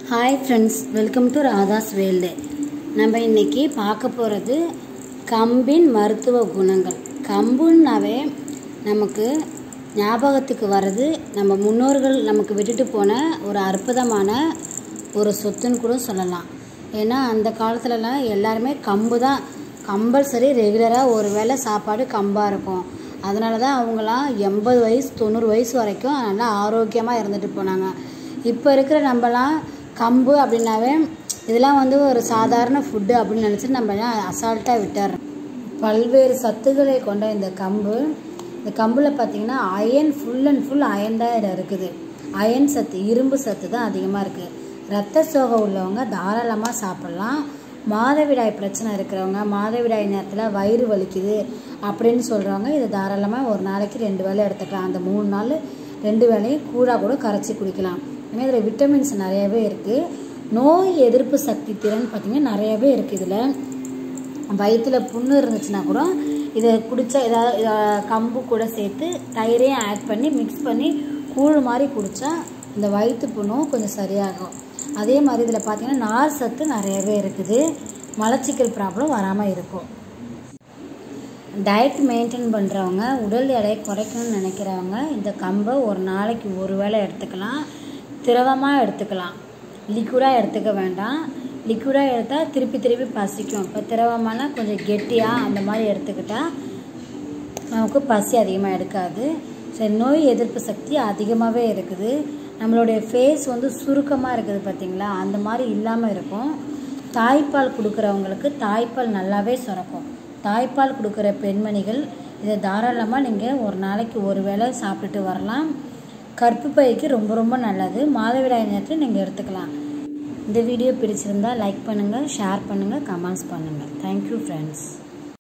hi friends welcome to Radha's world நம்ம இன்னைக்கு பார்க்க போகிறது கம்பின் மருத்துவ குணங்கள் கம்புன்னாவே நமக்கு ஞாபகத்துக்கு வர்றது நம்ம முன்னோர்கள் நமக்கு விட்டுட்டு போன ஒரு அற்புதமான ஒரு சொத்துன்னு கூட சொல்லலாம் ஏன்னா அந்த காலத்துலலாம் எல்லாருமே கம்பு தான் கம்பல்சரி ரெகுலராக ஒரு வேளை சாப்பாடு கம்பாக இருக்கும் அதனால தான் அவங்களாம் எண்பது வயசு தொண்ணூறு வயசு வரைக்கும் நல்லா ஆரோக்கியமாக இருந்துட்டு போனாங்க இப்போ இருக்கிற நம்மலாம் கம்பு அப்படின்னாவே இதெல்லாம் வந்து ஒரு சாதாரண ஃபுட்டு அப்படின்னு நினச்சிட்டு நம்ம எல்லாம் அசால்ட்டாக விட்டுறோம் பல்வேறு சத்துக்களை கொண்ட இந்த கம்பு இந்த கம்பில் பார்த்தீங்கன்னா iron full and full iron தான் இதில் இருக்குது அயன் சத்து இரும்பு சத்து தான் அதிகமாக இருக்குது ரத்த சோகை உள்ளவங்க தாராளமாக சாப்பிட்லாம் மாதவிடாய் பிரச்சனை இருக்கிறவங்க மாதவிடாய் நேரத்தில் வயிறு வலிக்குது அப்படின்னு சொல்கிறவங்க இதை தாராளமாக ஒரு நாளைக்கு ரெண்டு வேளை எடுத்துக்கலாம் அந்த மூணு நாள் ரெண்டு வேளையும் கூழாக கூட கரைச்சி குடிக்கலாம் ஏன்னா இதில் விட்டமின்ஸ் நிறையவே இருக்குது நோய் எதிர்ப்பு சக்தி திறன் பார்த்திங்கன்னா நிறையவே இருக்குது இதில் வயிற்றில் புண்ணு இருந்துச்சுன்னா கூட இதை குடித்தா ஏதாவது இத- கம்பு கூட சேர்த்து தயிரையும் ஆட் பண்ணி மிக்ஸ் பண்ணி கூழ் மாதிரி குடித்தா இந்த வயிற்று புண்ணும் கொஞ்சம் சரியாகும் அதே மாதிரி இதில் பார்த்தீங்கன்னா நார் சத்து நிறையவே இருக்குது மலச்சிக்கல் ப்ராப்ளம் வராமல் இருக்கும் டயட் மெயின்டைன் பண்ணுறவங்க உடல் எடையை குறைக்கணும்னு நினைக்கிறவங்க இந்த கம்பை ஒரு நாளைக்கு ஒரு வேளை எடுத்துக்கலாம் திரவமாக எடுத்துக்கலாம் லிக்விடாக எடுத்துக்க வேண்டாம் லிக்விடாக எடுத்தால் திருப்பி திருப்பி பசிக்கும் இப்போ திரவமான கொஞ்சம் கெட்டியாக அந்த மாதிரி எடுத்துக்கிட்டால் நமக்கு பசி அதிகமாக எடுக்காது சரி நோய் எதிர்ப்பு சக்தி அதிகமாகவே இருக்குது நம்மளுடைய ஃபேஸ் வந்து சுருக்கமாக இருக்குது பார்த்தீங்களா அந்த மாதிரி இல்லாமல் இருக்கும் தாய்ப்பால் கொடுக்குறவங்களுக்கு தாய்ப்பால் நல்லாவே சுரக்கும் தாய்ப்பால் கொடுக்குற பெண்மணிகள் இதை தாராளமாக நீங்கள் ஒரு நாளைக்கு ஒரு வேளை சாப்பிட்டுட்டு வரலாம் கற்பு பைக்கு ரொம்ப ரொம்ப நல்லது மாதவிடாய் நேரத்தில் நீங்கள் எடுத்துக்கலாம் இந்த வீடியோ பிடிச்சிருந்தா லைக் பண்ணுங்கள் ஷேர் பண்ணுங்கள் கமெண்ட்ஸ் பண்ணுங்கள் தேங்க்யூ ஃப்ரெண்ட்ஸ்